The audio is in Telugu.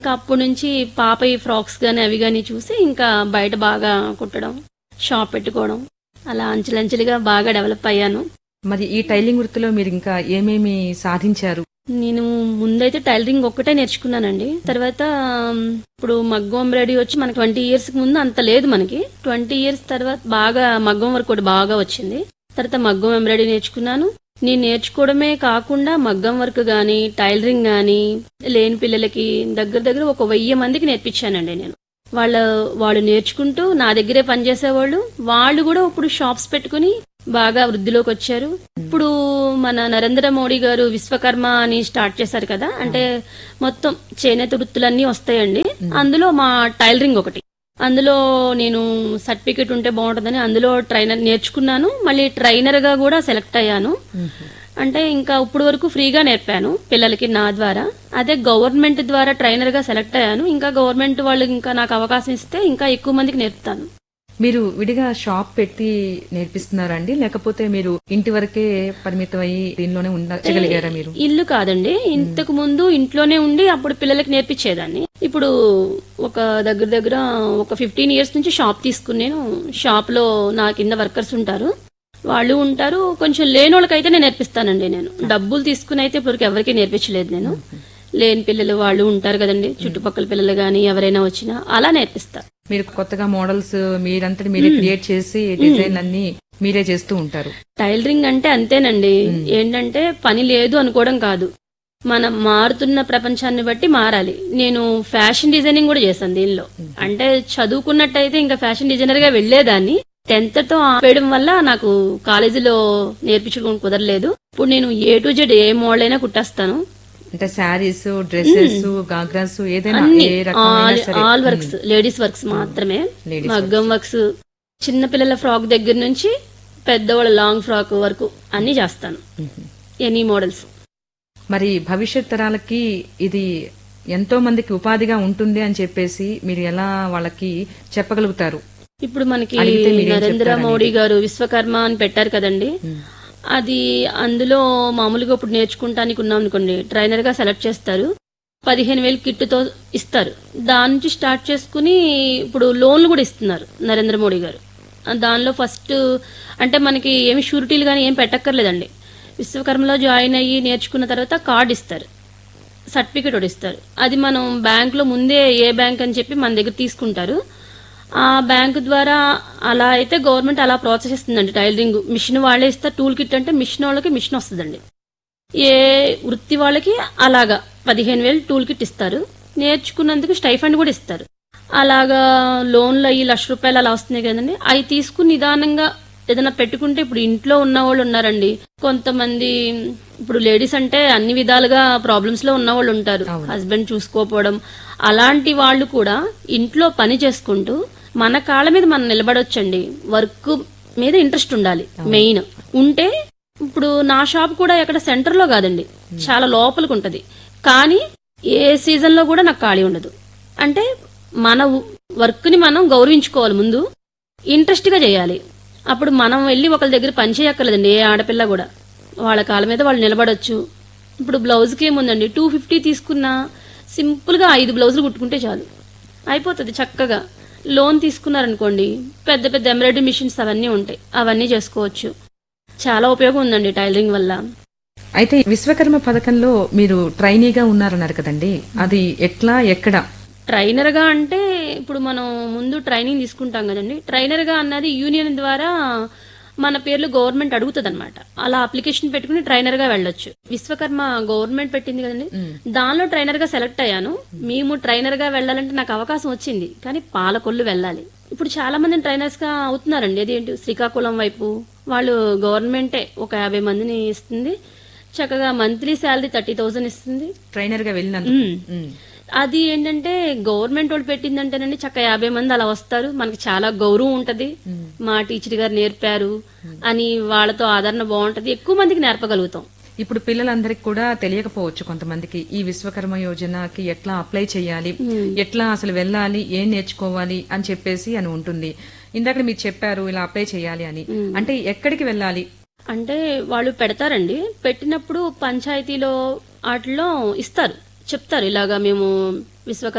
ఇంకా అప్పటి నుంచి పాప ఈ ఫ్రాక్స్ గానీ అవి గానీ చూసి ఇంకా బయట బాగా కుట్టడం షాప్ పెట్టుకోవడం అలా అంచెలంచెలుగా బాగా డెవలప్ అయ్యాను మరి ఈ టైలింగ్ వృత్తిలో మీరు ఇంకా ఏమేమి సాధించారు నేను ముందైతే టైలరింగ్ ఒక్కటే నేర్చుకున్నానండి తర్వాత ఉమ్, ఇప్పుడు మగ్గం ఎంబ్రాయిడరీ వచ్చి మనకి ట్వంటీ ఇయర్స్ ముందు అంత లేదు మనకి ట్వంటీ ఇయర్స్ తర్వాత బాగా మగ్గం వర్క్ కూడా బాగా వచ్చింది తర్వాత మగ్గం ఎంబ్రాయిడరీ నేర్చుకున్నాను నేను నేర్చుకోవడమే కాకుండా మగ్గం వర్క్ గాని టైలరింగ్ గాని లేని పిల్లలకి దగ్గర దగ్గర ఒక వెయ్యి మందికి నేర్పించానండి నేను వాళ్ళ వాళ్ళు నేర్చుకుంటూ నా దగ్గరే పనిచేసేవాళ్ళు వాళ్ళు కూడా ఇప్పుడు షాప్స్ పెట్టుకుని బాగా వృద్ధిలోకి వచ్చారు ఇప్పుడు మన నరేంద్ర మోడీ గారు విశ్వకర్మ అని స్టార్ట్ చేశారు కదా అంటే మొత్తం చేనేత వృత్తులన్నీ వస్తాయండి అందులో మా టైలరింగ్ ఒకటి అందులో నేను సర్టిఫికెట్ ఉంటే బాగుంటుందని అందులో ట్రైనర్ నేర్చుకున్నాను మళ్ళీ ట్రైనర్ గా కూడా సెలెక్ట్ అయ్యాను అంటే ఇంకా ఇప్పుడు వరకు ఫ్రీగా నేర్పాను పిల్లలకి నా ద్వారా అదే గవర్నమెంట్ ద్వారా ట్రైనర్ గా సెలెక్ట్ అయ్యాను ఇంకా గవర్నమెంట్ వాళ్ళు ఇంకా నాకు అవకాశం ఇస్తే ఇంకా ఎక్కువ మందికి నేర్పుతాను మీరు విడిగా షాప్ పెట్టి నేర్పిస్తున్నారా అండి లేకపోతే మీరు ఇంటి వరకే పరిమితం అయ్యి దీనిలోనే ఉండగలిగారా మీరు ఇల్లు కాదండి ఇంతకు ముందు ఇంట్లోనే ఉండి అప్పుడు పిల్లలకి నేర్పించేదాన్ని ఇప్పుడు ఒక దగ్గర దగ్గర ఒక ఫిఫ్టీన్ ఇయర్స్ నుంచి షాప్ తీసుకుని నేను షాప్ లో నా కింద వర్కర్స్ ఉంటారు వాళ్ళు ఉంటారు కొంచెం లేని వాళ్ళకైతే నేను నేర్పిస్తానండి నేను డబ్బులు తీసుకుని అయితే ఇప్పటివరకు ఎవరికి నేర్పించలేదు నేను లేని పిల్లలు వాళ్ళు ఉంటారు కదండి చుట్టుపక్కల పిల్లలు గాని ఎవరైనా వచ్చినా అలా నేర్పిస్తా మీరు కొత్తగా మోడల్స్ మీరంతటి మీరే క్రియేట్ చేసి డిజైన్ అన్ని మీరే చేస్తూ ఉంటారు టైలరింగ్ అంటే అంతేనండి ఏంటంటే పని లేదు అనుకోవడం కాదు మనం మారుతున్న ప్రపంచాన్ని బట్టి మారాలి నేను ఫ్యాషన్ డిజైనింగ్ కూడా చేశాను దీనిలో అంటే చదువుకున్నట్టయితే ఇంకా ఫ్యాషన్ డిజైనర్ గా వెళ్లేదాన్ని టెన్త్ తో ఆపేయడం వల్ల నాకు కాలేజీలో నేర్పించడం కుదరలేదు ఇప్పుడు నేను A to Z A model అయినా కుట్టేస్తాను అంటే శారీస్ డ్రెస్సెస్ గాగ్రాస్ ఏదైనా అన్ని ఏ రకమైన ఆల్ సరే ఆల్ వర్క్స్ లేడీస్ వర్క్స్ మాత్రమే Ladies మగ్గం వర్క్స్ చిన్న పిల్లల ఫ్రాక్ దగ్గర నుంచి పెద్దవాళ్ళ లాంగ్ ఫ్రాక్ వరకు అన్ని చేస్తాను ఎనీ మోడల్స్ మరి భవిష్యత్ తరాలకి ఇది ఎంతో మందికి ఉపాధిగా ఉంటుంది అని చెప్పేసి మీరు ఎలా వాళ్ళకి చెప్పగలుగుతారు ఇప్పుడు మనకి అడిగితే మీరేం నరేంద్ర చెప్తారని? మోడీ గారు విశ్వకర్మ అని పెట్టారు కదండి అది అందులో మామూలుగా ఇప్పుడు నేర్చుకుంటానికి ఉన్నాం అనుకోండి ట్రైనర్ గా సెలెక్ట్ చేస్తారు పదిహేను వేలు కిట్టుతో ఇస్తారు దాని నుంచి స్టార్ట్ చేసుకుని ఇప్పుడు లోన్లు కూడా ఇస్తున్నారు నరేంద్ర మోడీ గారు ఆ దానిలో ఫస్ట్ అంటే మనకి ఏమి షూరిటీలు కానీ ఏం పెట్టక్కర్లేదండి విశ్వకర్మలో జాయిన్ అయ్యి నేర్చుకున్న తర్వాత కార్డు ఇస్తారు సర్టిఫికేట్ ఒకటి ఇస్తారు అది మనం బ్యాంక్ లో ముందే ఏ బ్యాంక్ అని చెప్పి మన దగ్గర తీసుకుంటారు ఆ బ్యాంక్ ద్వారా అలా అయితే గవర్నమెంట్ అలా ప్రోత్సహిస్తుందండి టైలరింగ్ మిషన్ వాళ్ళే ఇస్తారు టూల్ కిట్ అంటే మిషన్ వాళ్ళకి మిషన్ వస్తుందండి ఏ వృత్తి వాళ్ళకి అలాగా పదిహేను వేలు టూల్ కిట్ ఇస్తారు నేర్చుకున్నందుకు స్టైఫండ్ కూడా ఇస్తారు అలాగా లోన్లు అయ్యి లక్ష రూపాయలు అలా వస్తున్నాయి కదండి అవి తీసుకుని నిదానంగా ఏదైనా పెట్టుకుంటే ఇప్పుడు ఇంట్లో ఉన్న వాళ్ళు ఉన్నారండి కొంతమంది ఇప్పుడు లేడీస్ అంటే అన్ని విధాలుగా ప్రాబ్లమ్స్ లో ఉన్న వాళ్ళు ఉంటారు హస్బెండ్ చూసుకోకపోవడం అలాంటి వాళ్ళు కూడా ఇంట్లో పని చేసుకుంటూ మన కాళ్ళ మీద మనం నిలబడొచ్చండి వర్క్ మీద ఇంట్రెస్ట్ ఉండాలి మెయిన్ ఉంటే ఇప్పుడు నా షాప్ కూడా ఎక్కడ సెంటర్ లో కాదండి చాలా లోపలికి ఉంటది కానీ ఏ సీజన్ లో కూడా నాకు ఖాళీ ఉండదు అంటే మన వర్క్ ని మనం గౌరవించుకోవాలి ముందు ఇంట్రెస్ట్ గా చేయాలి అప్పుడు మనం వెళ్ళి ఒకరి దగ్గర పని చేయక్కర్లేదండి ఏ ఆడపిల్ల కూడా వాళ్ళ కాళ్ళ మీద వాళ్ళు నిలబడొచ్చు ఇప్పుడు బ్లౌజ్కి ఏముందండి టూ ఫిఫ్టీ తీసుకున్నా సింపుల్ గా ఐదు బ్లౌజులు కుట్టుకుంటే చాలు అయిపోతుంది చక్కగా లోన్ తీసుకున్నారనుకోండి పెద్ద పెద్ద ఎంబ్రాయిడరీ మిషన్స్ అవన్నీ ఉంటాయి అవన్నీ చేసుకోవచ్చు చాలా ఉపయోగం ఉందండి టైలరింగ్ వల్ల అయితే విశ్వకర్మ పథకంలో మీరు ట్రైనీగా ఉన్నారన్నారు కదండి అది ఎట్లా ఎక్కడ ట్రైనర్ గా అంటే ఇప్పుడు మనం ముందు ట్రైనింగ్ తీసుకుంటాం కదండి ట్రైనర్ గా అన్నది యూనియన్ ద్వారా మన పేర్లు గవర్నమెంట్ అడుగుతుంది అనమాట అలా అప్లికేషన్ పెట్టుకుని ట్రైనర్ గా వెళ్ళొచ్చు విశ్వకర్మ గవర్నమెంట్ పెట్టింది కదండి దానిలో ట్రైనర్ గా సెలెక్ట్ అయ్యాను మేము ట్రైనర్ గా వెళ్ళాలంటే నాకు అవకాశం వచ్చింది కానీ పాలకొల్లు వెళ్ళాలి ఇప్పుడు చాలా మంది ట్రైనర్స్ గా అవుతున్నారండి అదేంటి శ్రీకాకుళం వైపు వాళ్ళు గవర్నమెంటే ఒక యాభై మందిని ఇస్తుంది చక్కగా మంత్లీ శాలరీ థర్టీ థౌసండ్ ఇస్తుంది ట్రైనర్ గా వెళ్ళినంత మ్మ్. అది ఏంటంటే గవర్నమెంట్ వాళ్ళు పెట్టిందంటేనండి చక్క యాభై మంది అలా వస్తారు మనకి చాలా గౌరవం ఉంటది మా టీచర్ గారు నేర్పారు అని వాళ్ళతో ఆదరణ బాగుంటది ఎక్కువ మందికి నేర్పగలుగుతాం ఇప్పుడు పిల్లలందరికీ కూడా తెలియకపోవచ్చు కొంతమందికి ఈ విశ్వకర్మ యోజనకి ఎట్లా అప్లై చేయాలి ఎట్లా అసలు వెళ్ళాలి ఏం నేర్చుకోవాలి అని చెప్పేసి అని ఉంటుంది ఇందాక మీరు చెప్పారు ఇలా అప్లై చేయాలి అని అంటే ఎక్కడికి వెళ్ళాలి అంటే వాళ్ళు పెడతారండి పెట్టినప్పుడు పంచాయతీలో వాటిలో ఇస్తారు చెప్తారు ఇలాగా మేము విశ్వకర్మ